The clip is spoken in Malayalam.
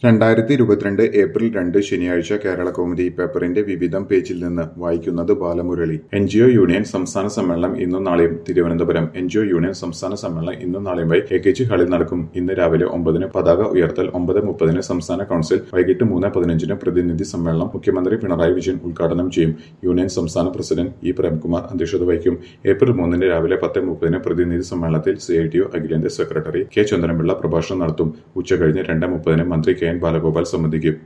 രണ്ടായിരത്തി ഇരുപത്തിരണ്ട് ഏപ്രിൽ രണ്ട് ശനിയാഴ്ച കേരള കൗമുദി പേപ്പറിന്റെ വിവിധം പേജിൽ നിന്ന് വായിക്കുന്നത് Balamurali N G O union സംസ്ഥാന സമ്മേളനം ഇന്നും നാളെയും Thiruvananthapuram N G O union സംസ്ഥാന സമ്മേളനം ഇന്നും നാളെയുമായി എ കെ ജി ഹാളിൽ നടക്കും ഇന്ന് രാവിലെ ഒമ്പതിന് പതാക ഉയർത്തൽ ഒമ്പത് മുപ്പതിന് സംസ്ഥാന കൌൺസിൽ വൈകിട്ട് മൂന്ന് പതിനഞ്ചിന് പ്രതിനിധി സമ്മേളനം മുഖ്യമന്ത്രി പിണറായി വിജയൻ ഉദ്ഘാടനം ചെയ്യും യൂണിയൻ സംസ്ഥാന പ്രസിഡന്റ് ഇ പ്രേംകുമാർ അധ്യക്ഷത വഹിക്കും ഏപ്രിൽ മൂന്നിന് രാവിലെ പത്ത് മുപ്പതിന് പ്രതിനിധി സമ്മേളനത്തിൽ സി ഐ ടി ഒ അഖിലേന്ത്യാ സെക്രട്ടറി കെ ചന്ദ്രൻപിള്ള പ്രഭാഷണം നടത്തും ഉച്ചകഴിഞ്ഞ് രണ്ട് മുപ്പതിന് മന്ത്രി കെ എൻ ബാലഗോപാൽ സംബന്ധിക്കും